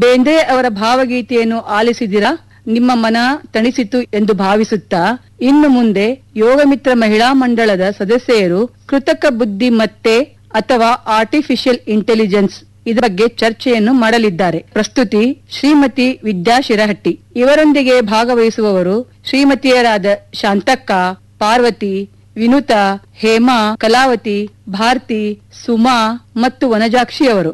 ಬೇಂದ್ರೆ ಅವರ ಭಾವಗೀತೆಯನ್ನು ಆಲಿಸಿದಿರಾ ನಿಮ್ಮ ಮನ ತಣಿಸಿತು ಎಂದು ಭಾವಿಸುತ್ತಾ ಇನ್ನು ಮುಂದೆ ಯೋಗಮಿತ್ರ ಮಹಿಳಾ ಮಂಡಳದ ಸದಸ್ಯರು ಕೃತಕ ಬುದ್ಧಿಮತ್ತೆ ಅಥವಾ ಆರ್ಟಿಫಿಷಿಯಲ್ ಇಂಟೆಲಿಜೆನ್ಸ್ ಇದರ ಬಗ್ಗೆ ಚರ್ಚೆಯನ್ನು ಮಾಡಲಿದ್ದಾರೆ ಪ್ರಸ್ತುತಿ ಶ್ರೀಮತಿ ವಿದ್ಯಾ ಶಿರಹಟ್ಟಿ ಇವರೊಂದಿಗೆ ಭಾಗವಹಿಸುವವರು ಶ್ರೀಮತಿಯರಾದ ಶಾಂತಕ್ಕ ಪಾರ್ವತಿ ವಿನುತಾ ಹೇಮಾ ಕಲಾವತಿ ಭಾರತಿ ಸುಮಾ ಮತ್ತು ವನಜಾಕ್ಷಿ ಅವರು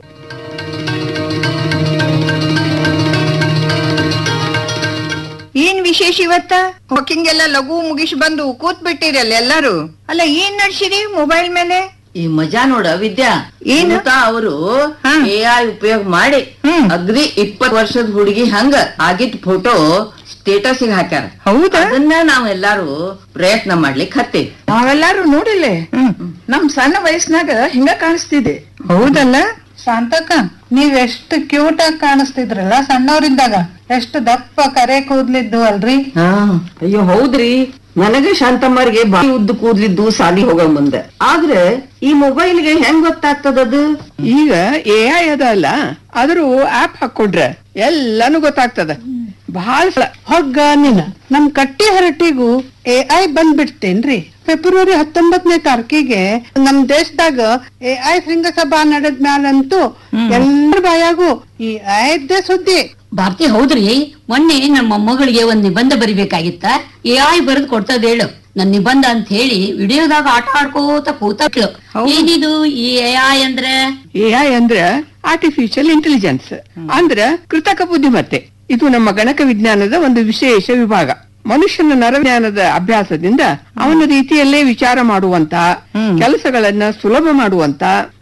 ಏನ್ ವಿಶೇಷ ಇವತ್ತ ವಾಕಿಂಗ್ ಎಲ್ಲ ಲಘು ಮುಗಿಸ್ ಬಂದು ಕೂತ್ ಬಿಟ್ಟಿರಲ್ಲ ಎಲ್ಲಾರು ಅಲ್ಲ ಏನ್ ನಡ್ಸಿರಿ ಮೊಬೈಲ್ ಮೇಲೆ ಈ ಮಜಾ ನೋಡ ವಿದ್ಯಾ ಏನು? ಏನು ಅವರು ಹಾ. ಎ ಐ ಉಪಯೋಗ ಮಾಡಿ ಹ್ಮ್. ಅಗ್ದಿ ಇಪ್ಪತ್ ವರ್ಷದ ಹುಡುಗಿ ಹಂಗ ಆಗಿದ್ ಫೋಟೋ ಸ್ಟೇಟಸ್ ಹಾಕ್ಯಾರ ಹೌದಾ ಅದನ್ನ ನಾವೆಲ್ಲಾರು ಪ್ರಯತ್ನ ಮಾಡ್ಲಿಕ್ ಹತ್ತೀವಿ ನಾವೆಲ್ಲಾರು ನೋಡಿಲ್ಲ ನಮ್ ಸಣ್ಣ ವಯಸ್ಸಿನಾಗ ಹಿಂಗ ಕಾಣಿಸ್ತಿದೆ ಹೌದಲ್ಲ ಶಾಂತಕ್ಕ ನೀವ್ ಎಷ್ಟು ಕ್ಯೂಟ್ ಆಗಿ ಕಾಣಿಸ್ತಿದ್ರಲ್ಲ ಸಣ್ಣವರಿದ್ದಾಗ ಎಷ್ಟು ದಪ್ಪ ಕರೆ ಕೂದ್ಲಿದ್ದು ಅಲ್ರಿ ಹಾ ಅಯ್ಯೋ ಹೌದ್ರಿ ನನಗೆ ಶಾಂತಮ್ಮರಿಗೆ ಬಾಯಿ ಉದ್ದು ಕೂದ್ಲಿದ್ದು ಸಾಲಿ ಹೋಗೋ ಮುಂದೆ ಆದ್ರೆ ಈ ಮೊಬೈಲ್ಗೆ ಹೆಂಗ್ ಗೊತ್ತಾಗ್ತದದು ಈಗ ಎ ಐ ಅದ ಅಲ್ಲ ಆದ್ರೂ ಆಪ್ ಹಾಕೊಡ್ರೆ ಎಲ್ಲಾನು ಗೊತ್ತಾಗ್ತದ ಬಹಳ ಹೊಗ್ಗ ನೀನ ನಮ್ ಕಟ್ಟಿ ಹರಟಿಗೂ ಎ ಐ ಬಂದ್ಬಿಡ್ತೇನ್ರಿ ಫೆಬ್ರವರಿ ಹತ್ತೊಂಬತ್ತನೇ ತಾರೀಕಿಗೆ ನಮ್ ದೇಶದಾಗ ಎ ಐ ಶೃಂಗಸಭಾ ನಡೆದ ಮ್ಯಾಲಂತೂ ಎಲ್ಲರ ಬಾಯಾಗೂ ಈ ಐದ್ದೇ ಸುದ್ದಿ ಭಾರತಿ ಹೌದ್ರಿ ಮೊನ್ನೆ ನಮ್ಮ ಮೊಮ್ಮಗಳಿಗೆ ಒಂದ್ ನಿಬಂಧ ಬರಿಬೇಕಾಗಿತ್ತ ಎ ಐ ಬರೆದು ಕೊಡ್ತದ ಹೇಳು ನನ್ ನಿಬಂಧ ಅಂತ ಹೇಳಿ ವಿಡಿಯೋದಾಗ ಆಟ ಆಡ್ಕೋತ ಕೂತಕ್ಳು ಏನಿದು ಈ ಎ ಐ ಅಂದ್ರೆ ಎ ಐ ಅಂದ್ರೆ ಆರ್ಟಿಫಿಷಿಯಲ್ ಇಂಟೆಲಿಜೆನ್ಸ್ ಅಂದ್ರೆ ಕೃತಕ ಬುದ್ಧಿಮತ್ತೆ ಇದು ನಮ್ಮ ಗಣಕ ವಿಜ್ಞಾನದ ಒಂದು ವಿಶೇಷ ವಿಭಾಗ ಮನುಷ್ಯನ ನರವಿಜ್ಞಾನದ ಅಭ್ಯಾಸದಿಂದ ಅವನ ರೀತಿಯಲ್ಲೇ ವಿಚಾರ ಮಾಡುವಂತ ಕೆಲಸಗಳನ್ನ ಸುಲಭ ಮಾಡುವಂತ